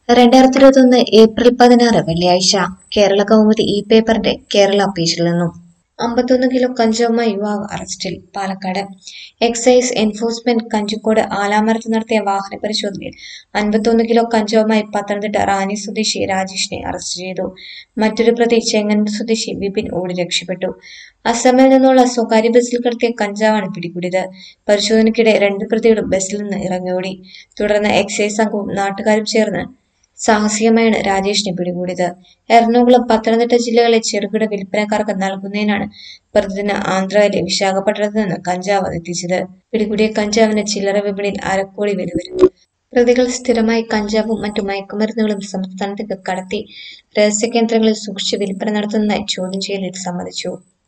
രണ്ടായിരത്തി ഇരുപത്തൊന്ന് ഏപ്രിൽ പതിനാറ് വെള്ളിയാഴ്ച കേരള കൗമുദി ഇ പേപ്പറിന്റെ കേരള പേജിൽ നിന്നും അമ്പത്തൊന്ന് കിലോ കഞ്ചാവുമായി യുവാവ് അറസ്റ്റിൽ പാലക്കാട് എക്സൈസ് എൻഫോഴ്സ്മെന്റ് കഞ്ചിക്കോട് ആലാമരത്ത് നടത്തിയ വാഹന പരിശോധനയിൽ അൻപത്തൊന്ന് കിലോ കഞ്ചാവുമായി പത്തനംതിട്ട റാന്നി സ്വദേശി രാജേഷിനെ അറസ്റ്റ് ചെയ്തു മറ്റൊരു പ്രതി ചെങ്ങന്നൂർ സ്വദേശി വിപിൻ ഓടി രക്ഷപ്പെട്ടു അസമിൽ നിന്നുള്ള സ്വകാര്യ ബസ്സിൽ കടത്തിയ കഞ്ചാവാണ് പിടികൂടിയത് പരിശോധനയ്ക്കിടെ രണ്ട് പ്രതികളും ബസ്സിൽ നിന്ന് ഇറങ്ങിയോടി തുടർന്ന് എക്സൈസ് സംഘവും നാട്ടുകാരും ചേർന്ന് സാഹസികമായാണ് രാജേഷിനെ പിടികൂടിയത് എറണാകുളം പത്തനംതിട്ട ജില്ലകളിലെ ചെറുകിട വിൽപ്പനക്കാർക്ക് നൽകുന്നതിനാണ് പ്രതിദിന ആന്ധ്രയിലെ വിശാഖപട്ടണത്ത് നിന്ന് കഞ്ചാവ് എത്തിച്ചത് പിടികൂടിയ കഞ്ചാവിന് ചില്ലറ വിപണിയിൽ അരക്കോടി വില വരുന്നു പ്രതികൾ സ്ഥിരമായി കഞ്ചാവും മറ്റു മയക്കുമരുന്നുകളും സംസ്ഥാനത്തേക്ക് കടത്തി രഹസ്യ കേന്ദ്രങ്ങളിൽ സൂക്ഷിച്ച് വിൽപ്പന നടത്തുന്നതായി ചോദ്യം ചെയ്യലിൽ സമ്മതിച്ചു